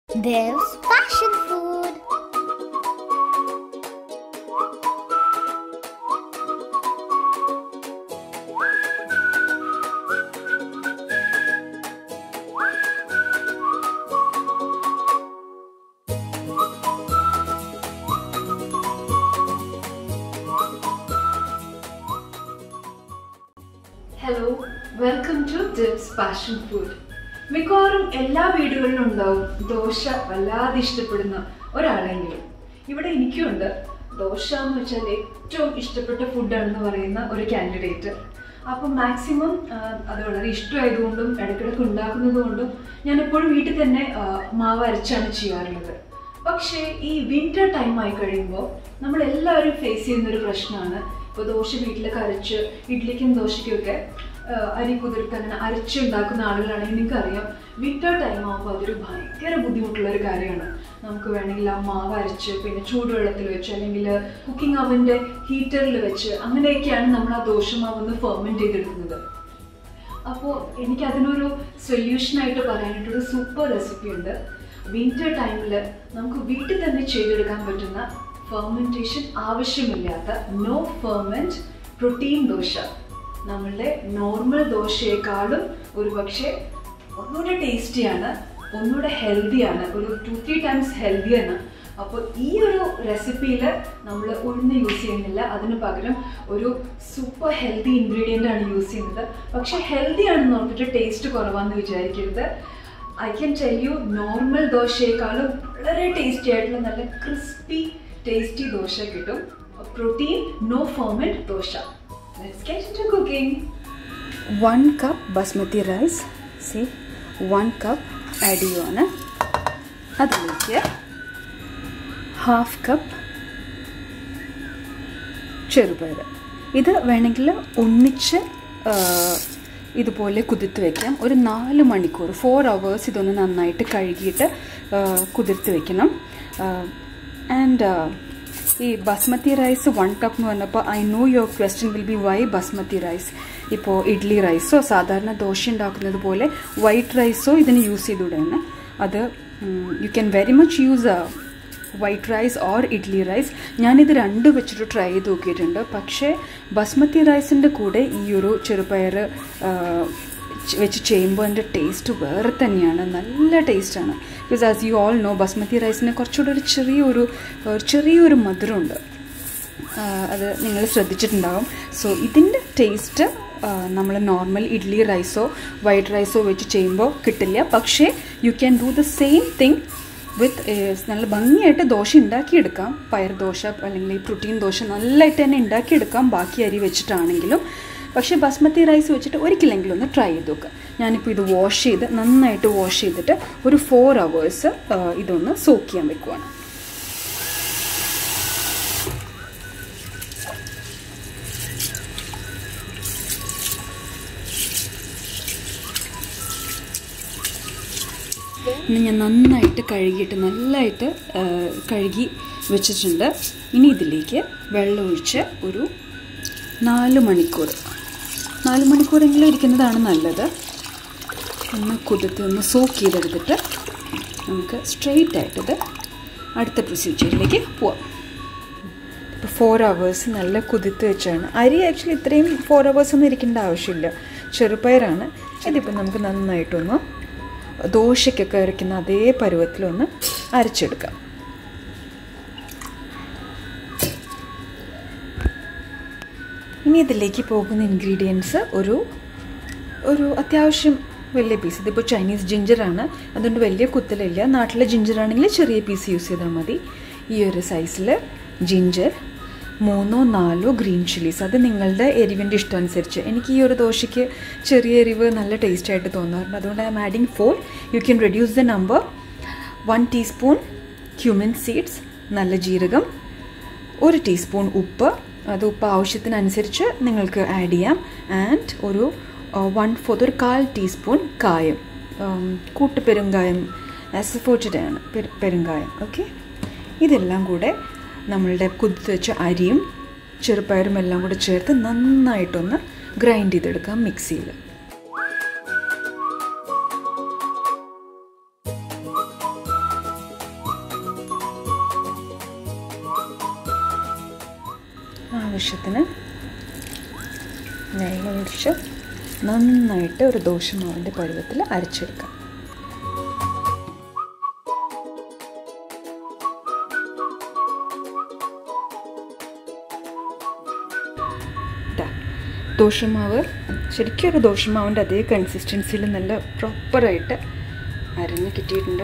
Dev's Passion Food. Hello welcome to Dev's passion food മിക്കവാറും എല്ലാ വീടുകളിലും ഉണ്ടാവും ദോശ വല്ലാതെ ഇഷ്ടപ്പെടുന്ന ഒരാളെങ്കിലും ഇവിടെ എനിക്കുണ്ട് ദോശ എന്ന് വെച്ചാൽ ഏറ്റവും ഇഷ്ടപ്പെട്ട ഫുഡാണെന്ന് പറയുന്ന ഒരു കാൻഡിഡേറ്റ് അപ്പം മാക്സിമം അത് വളരെ ഇഷ്ടമായതുകൊണ്ടും ഇടയ്ക്കിടയ്ക്ക് ഉണ്ടാക്കുന്നത് കൊണ്ടും ഞാൻ എപ്പോഴും വീട്ടിൽ തന്നെ ആ, മാവ് അരച്ചാണ് ചെയ്യാറുള്ളത് പക്ഷേ ഈ വിന്റർ ടൈം ആയി കഴിയുമ്പോൾ നമ്മൾ എല്ലാവരും ഫേസ് ചെയ്യുന്ന ഒരു പ്രശ്നമാണ് ഇപ്പോൾ ദോശ വീട്ടിലൊക്കെ അരച്ച് ഇഡ്ഡലിക്കും ദോശയ്ക്കൊക്കെ ആ, അരി കുതിർത്ത് അങ്ങനെ അരച്ചുണ്ടാക്കുന്ന ആളുകളാണെങ്കിൽ നിങ്ങൾക്ക് അറിയാം വിന്റർ ടൈം ആകുമ്പോൾ അതൊരു ഭയങ്കര ബുദ്ധിമുട്ടുള്ള ഒരു കാര്യമാണ് നമുക്ക് വേണമെങ്കിൽ ആ മാവ് അരച്ച് പിന്നെ ചൂടുവെള്ളത്തിൽ വെച്ച് അല്ലെങ്കിൽ കുക്കിംഗ് അവൻ്റെ ഹീറ്ററിൽ വെച്ച് അങ്ങനെയൊക്കെയാണ് നമ്മൾ ആ ദോശമാവ് ഒന്ന് ഫെർമെൻറ്റ് ചെയ്തെടുക്കുന്നത് അപ്പോൾ എനിക്ക് അതിനൊരു സൊല്യൂഷനായിട്ട് പറയാനായിട്ടൊരു സൂപ്പർ റെസിപ്പി ഉണ്ട് വിന്റർ ടൈമിൽ നമുക്ക് വീട്ടിൽ തന്നെ ചെയ്തെടുക്കാൻ പറ്റുന്ന ഫെർമെൻറ്റേഷൻ ആവശ്യമില്ലാത്ത നോ ഫെർമെൻറ്റ് പ്രോട്ടീൻ ദോശ നമ്മളുടെ നോർമൽ ദോശയെക്കാളും ഒരു പക്ഷേ ഒന്നുകൂടെ ടേസ്റ്റിയാണ് ഒന്നുകൂടെ ഹെൽത്തിയാണ് ഒരു ടു ത്രീ ടൈംസ് ഹെൽത്തിയാണ് അപ്പോൾ ഈ ഒരു റെസിപ്പിയിൽ നമ്മൾ ഉഴുന്ന് യൂസ് ചെയ്യുന്നില്ല അതിന് പകരം ഒരു സൂപ്പർ ഹെൽത്തി ഇൻഗ്രീഡിയൻ്റ് ആണ് യൂസ് ചെയ്യുന്നത് പക്ഷെ ഹെൽത്തി ആണെന്ന് ഓർത്തിട്ട് ടേസ്റ്റ് കുറവാന്ന് വിചാരിക്കരുത് I can tell you normal ദോശയെക്കാളും വളരെ ടേസ്റ്റി ആയിട്ടുള്ള നല്ല ക്രിസ്പി ടേസ്റ്റി ദോശ കിട്ടും protein no ferment dosa let's get to cooking one cup basmati rice see one cup add ചെയ്യുവാണ് അതിലേക്ക് ഹാഫ് കപ്പ് ചെറുപയർ ഇത് വേണമെങ്കിൽ ഒന്നിച്ച് ആ, ഇതുപോലെ കുതിർത്ത് വെക്കാം ഒരു നാല് മണിക്കൂർ ഫോർ അവേഴ്സ് ഇതൊന്ന് നന്നായിട്ട് കഴുകിയിട്ട് ആ, കുതിർത്ത് വെക്കണം ആൻഡ് ഈ ബസ്മതി റൈസ് വൺ കപ്പ് എന്ന് പറഞ്ഞപ്പോൾ I know your question will be why basmati rice ഇപ്പോൾ ഇഡ്ലി റൈസോ സാധാരണ ദോശ ഉണ്ടാക്കുന്നത് പോലെ വൈറ്റ് റൈസോ ഇതിന് യൂസ് ചെയ്തുകൂടെയാണ് അത് you can very much use white rice or idli rice ഞാനിത് രണ്ടും വെച്ചിട്ട് ട്രൈ ചെയ്ത് നോക്കിയിട്ടുണ്ട് പക്ഷേ ബസ്മതി റൈസിൻ്റെ കൂടെ ഈ ഒരു ചെറുപയർ ആ, ച് വെച്ച് ചെയ്യുമ്പോൾ അതിൻ്റെ ടേസ്റ്റ് വേറെ തന്നെയാണ് നല്ല ടേസ്റ്റാണ് because as you all know basmati റൈസിന് കുറച്ചുകൂടെ ഒരു ചെറിയൊരു ഒരു ചെറിയൊരു മധുരമുണ്ട് ആ, അത് നിങ്ങൾ ശ്രദ്ധിച്ചിട്ടുണ്ടാവും സോ ഇതിൻ്റെ ടേസ്റ്റ് നമ്മൾ നോർമൽ ഇഡ്ലി റൈസോ വൈറ്റ് റൈസോ വെച്ച് ചെയ്യുമ്പോൾ കിട്ടില്ല പക്ഷേ you can do the same thing with നല്ല ഭംഗിയായിട്ട് ദോശ ഉണ്ടാക്കിയെടുക്കാം പയർ ദോശ അല്ലെങ്കിൽ ഈ പ്രോട്ടീൻ ദോശ നല്ലതായിട്ട് തന്നെ ഉണ്ടാക്കിയെടുക്കാം ബാക്കി അരി വെച്ചിട്ടാണെങ്കിലും പക്ഷേ ബസ്മതി റൈസ് വെച്ചിട്ട് ഒരിക്കലെങ്കിലും ഒന്ന് ട്രൈ ചെയ്ത് നോക്കുക ഞാനിപ്പോൾ ഇത് വാഷ് ചെയ്ത് നന്നായിട്ട് വാഷ് ചെയ്തിട്ട് ഒരു ഫോർ അവേഴ്സ് ഇതൊന്ന് സോക്ക് ചെയ്യാൻ വെക്കുവാണ് ഇനി ഞാൻ നന്നായിട്ട് കഴുകിയിട്ട് നല്ലതായിട്ട് ആ, കഴുകി വെച്ചിട്ടുണ്ട് ഇനി ഇതിലേക്ക് വെള്ളം ഒഴിച്ച് ഒരു നാല് മണിക്കൂർ നാല് മണിക്കൂറെങ്കിലും ഇരിക്കുന്നതാണ് നല്ലത് ഒന്ന് കുതിർത്ത് ഒന്ന് സോക്ക് ചെയ്തെടുത്തിട്ട് നമുക്ക് സ്ട്രെയിറ്റ് ആയിട്ടത് അടുത്ത പ്രൊസീജിയറിലേക്ക് പോവാം ഇപ്പോൾ ഫോർ അവേഴ്സ് നല്ല കുതിർത്ത് വെച്ചാണ് അരി ആക്ച്വലി ഇത്രയും ഫോർ അവേഴ്സ് ഒന്നും ഇരിക്കേണ്ട ആവശ്യമില്ല ചെറുപയറാണ് ഇതിപ്പോൾ നമുക്ക് നന്നായിട്ടൊന്ന് ദോശയ്ക്കൊക്കെ അരയ്ക്കുന്ന അതേ പരുവത്തിലൊന്ന് അരച്ചെടുക്കാം ഇനി ഇതിലേക്ക് പോകുന്ന ഇൻഗ്രീഡിയൻസ് ഒരു ഒരു അത്യാവശ്യം വലിയ പീസ് ഇതിപ്പോൾ ചൈനീസ് ജിഞ്ചറാണ് അതുകൊണ്ട് വലിയ കുത്തലില്ല നാട്ടിലെ ജിഞ്ചറാണെങ്കിൽ ചെറിയ പീസ് യൂസ് ചെയ്താൽ മതി ഈ ഒരു സൈസിൽ ജിഞ്ചർ മൂന്നോ നാലോ ഗ്രീൻ ചില്ലീസ് അത് നിങ്ങളുടെ എരിവിൻ്റെ ഇഷ്ടം അനുസരിച്ച് എനിക്ക് ഈ ഒരു ദോശയ്ക്ക് ചെറിയ എരിവ് നല്ല ടേസ്റ്റ് ആയിട്ട് തോന്നാറുണ്ട് അതുകൊണ്ട് I'm adding for you can reduce the number one teaspoon cumin seeds നല്ല ജീരകം ഒരു ടീസ്പൂൺ ഉപ്പ് അത് ഉപ്പ് ആവശ്യത്തിനനുസരിച്ച് നിങ്ങൾക്ക് ആഡ് ചെയ്യാം ആൻഡ് ഒരു വൺ ഫോർത്ത് ഒരു കാൽ ടീസ്പൂൺ കായം ഉം, കൂട്ടുപെരുങ്കായം ആസഫോറ്റഡ് ആണ് പെരു- പെരുങ്കായം ഓക്കെ ഇതെല്ലാം കൂടെ നമ്മളുടെ കുതിർത്ത് വെച്ച അരിയും ചെറുപയറും എല്ലാം കൂടെ ചേർത്ത് നന്നായിട്ടൊന്ന് ഗ്രൈൻഡ് ചെയ്തെടുക്കാം മിക്സിയിൽ ആവശ്യത്തിന് വെള്ളം ഒഴിച്ച് നന്നായിട്ട് ഒരു ദോശമാവിൻ്റെ പരുവത്തിൽ അരച്ചെടുക്കാം ഇതാ ദോശമാവ് ശരിക്കും ഒരു ദോശമാവിൻ്റെ അതേ കൺസിസ്റ്റൻസിയിൽ നല്ല പ്രോപ്പറായിട്ട് അരഞ്ഞ് കിട്ടിയിട്ടുണ്ട്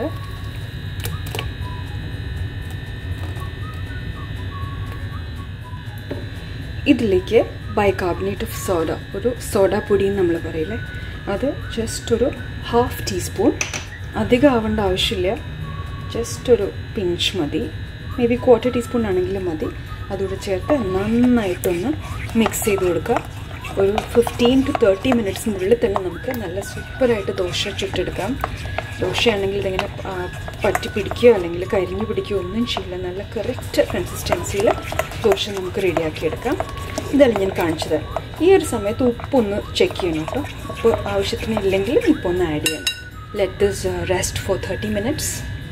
ഇതിലേക്ക് ബൈകാർബണേറ്റ് ഓഫ് സോഡ ഒരു സോഡ പൊടി എന്ന് നമ്മൾ പറയില്ലേ അത് ജസ്റ്റ് ഒരു ഹാഫ് ടീസ്പൂൺ അധികം ആവേണ്ട ആവശ്യമില്ല ജസ്റ്റ് ഒരു പിഞ്ച് മതി മേ ബി ക്വാർട്ടർ ടീസ്പൂൺ ആണെങ്കിലും മതി അതുകൂടെ ചേർത്ത് നന്നായിട്ടൊന്ന് മിക്സ് ചെയ്ത് കൊടുക്കുക ഒരു ഫിഫ്റ്റീൻ ടു തേർട്ടി മിനിറ്റ്സിനുള്ളിൽ തന്നെ നമുക്ക് നല്ല സൂപ്പറായിട്ട് ദോശ ചുട്ടെടുക്കാം ദോശയാണെങ്കിൽ ഇതിങ്ങനെ ആ, പറ്റി പിടിക്കുകയോ അല്ലെങ്കിൽ കരിഞ്ഞു പിടിക്കുകയോ ഒന്നും ചെയ്യില്ല നല്ല കറക്റ്റ് കൺസിസ്റ്റൻസിയിൽ ദോശ നമുക്ക് റെഡിയാക്കി എടുക്കാം ഇതാണ് ഞാൻ കാണിച്ചത് ഈ ഒരു സമയത്ത് ഉപ്പൊന്ന് ചെക്ക് ചെയ്യണം കേട്ടോ ഉപ്പ് ആവശ്യത്തിന് ഇല്ലെങ്കിൽ ഇപ്പോൾ ഒന്ന് ആഡ് ചെയ്യണം let this rest for thirty minutes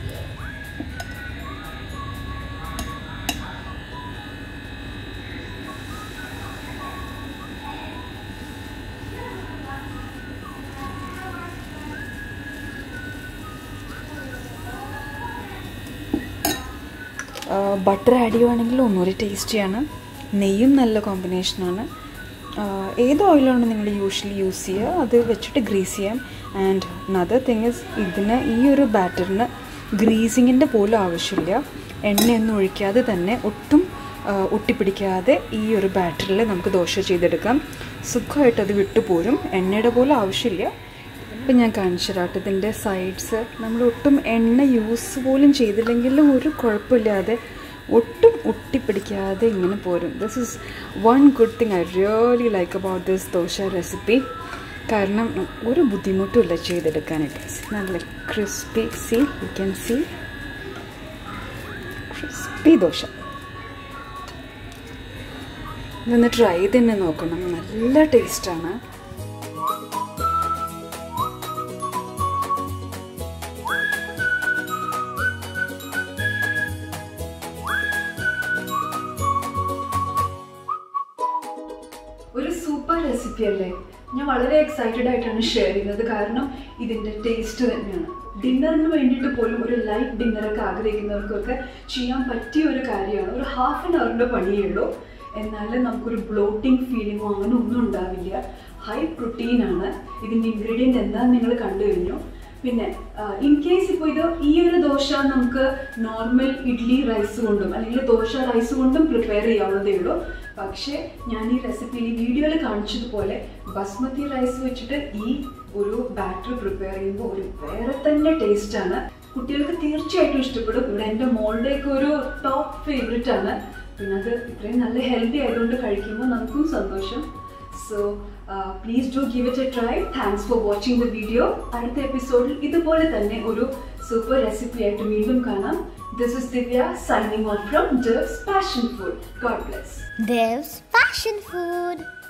butter add ചെയ്യുവാണെങ്കിൽ ഒന്നുകൂടി ടേസ്റ്റിയാണ് നെയ്യും നല്ല കോമ്പിനേഷനാണ് ഏത് ഓയിലാണ് നിങ്ങൾ യൂഷ്വലി യൂസ് ചെയ്യുക അത് വെച്ചിട്ട് ഗ്രീസ് ചെയ്യാം ആൻഡ് നദർ തിങ് ഇസ് ഇതിന് ഈ ഒരു ബാറ്ററിന് ഗ്രീസിങ്ങിൻ്റെ പോലും ആവശ്യമില്ല എണ്ണയൊന്നും ഒഴിക്കാതെ തന്നെ ഒട്ടും ആ, ഒട്ടിപ്പിടിക്കാതെ ഈ ഒരു ബാറ്ററിൽ നമുക്ക് ദോശ ചെയ്തെടുക്കാം സുഖമായിട്ട് അത് വിട്ടുപോരും എണ്ണയുടെ പോലും ആവശ്യമില്ല ഇപ്പം ഞാൻ കാണിച്ചു തരാം ഇതിൻ്റെ സൈഡ്സ് നമ്മൾ ഒട്ടും എണ്ണ യൂസ് പോലും ചെയ്തില്ലെങ്കിലും ഒരു കുഴപ്പമില്ലാതെ ഒട്ടും ഒട്ടിപ്പിടിക്കാതെ ഇങ്ങനെ പോരും this is one good thing I really like about this dosa recipe കാരണം ഒരു ബുദ്ധിമുട്ടുമില്ല ചെയ്തെടുക്കാനായിട്ട് നല്ല crispy see you can see crispy dosa ഇതൊന്ന് ട്രൈ ചെയ്ത് തന്നെ നോക്കണം നല്ല ടേസ്റ്റാണ് ഒരു സൂപ്പർ റെസിപ്പി അല്ലേ ഞാൻ വളരെ എക്സൈറ്റഡ് ആയിട്ടാണ് ഷെയർ ചെയ്യുന്നത് കാരണം ഇതിൻ്റെ ടേസ്റ്റ് തന്നെയാണ് ഡിന്നറിന് വേണ്ടിയിട്ട് പോലും ഒരു ലൈറ്റ് ഡിന്നറൊക്കെ ആഗ്രഹിക്കുന്നവർക്കൊക്കെ ചെയ്യാൻ പറ്റിയ ഒരു കാര്യമാണ് ഒരു ഹാഫ് ആൻ അവറിൻ്റെ പണിയേ ഉള്ളൂ എന്നാലും നമുക്കൊരു ബ്ലോട്ടിംഗ് ഫീലിങ്ങോ അങ്ങനെ ഒന്നും ഉണ്ടാവില്ല ഹൈ പ്രോട്ടീൻ ആണ് ഇതിൻ്റെ ഇൻഗ്രീഡിയൻറ്റ് എന്താണെന്ന് നിങ്ങൾ കണ്ടു കഴിഞ്ഞു പിന്നെ ഇൻ കേസ് ഇപ്പോൾ ഇത് ഈ ഒരു ദോശ നമുക്ക് നോർമൽ ഇഡ്ലി റൈസ് കൊണ്ടും അല്ലെങ്കിൽ ദോശ റൈസ് കൊണ്ടും പ്രിപ്പയർ ചെയ്യാവുന്നതേ ഉള്ളൂ പക്ഷേ ഞാൻ ഈ റെസിപ്പിയിൽ ഈ വീഡിയോയിൽ കാണിച്ചതുപോലെ ബസ്മതി റൈസ് വെച്ചിട്ട് ഈ ഒരു ബാറ്റർ പ്രിപ്പയർ ചെയ്യുമ്പോൾ ഒരു വേറെ തന്നെ ടേസ്റ്റ് ആണ് കുട്ടികൾക്ക് തീർച്ചയായിട്ടും ഇഷ്ടപ്പെടും ഇവിടെ എൻ്റെ മോളുടെയൊക്കെ ഒരു ടോപ്പ് ഫേവറേറ്റ് ആണ് പിന്നെ അത് ഇത്രയും നല്ല ഹെൽത്തി ആയതുകൊണ്ട് കഴിക്കുമ്പോൾ നമുക്കും സന്തോഷം so please do give it a try thanks for watching the video അടുത്ത എപ്പിസോഡിൽ ഇതുപോലെ തന്നെ ഒരു സൂപ്പർ റെസിപ്പി ആയിട്ട് വീണ്ടും കാണാം this is Divya signing on from ജേർസ് passion food God bless Dev's Passion Food.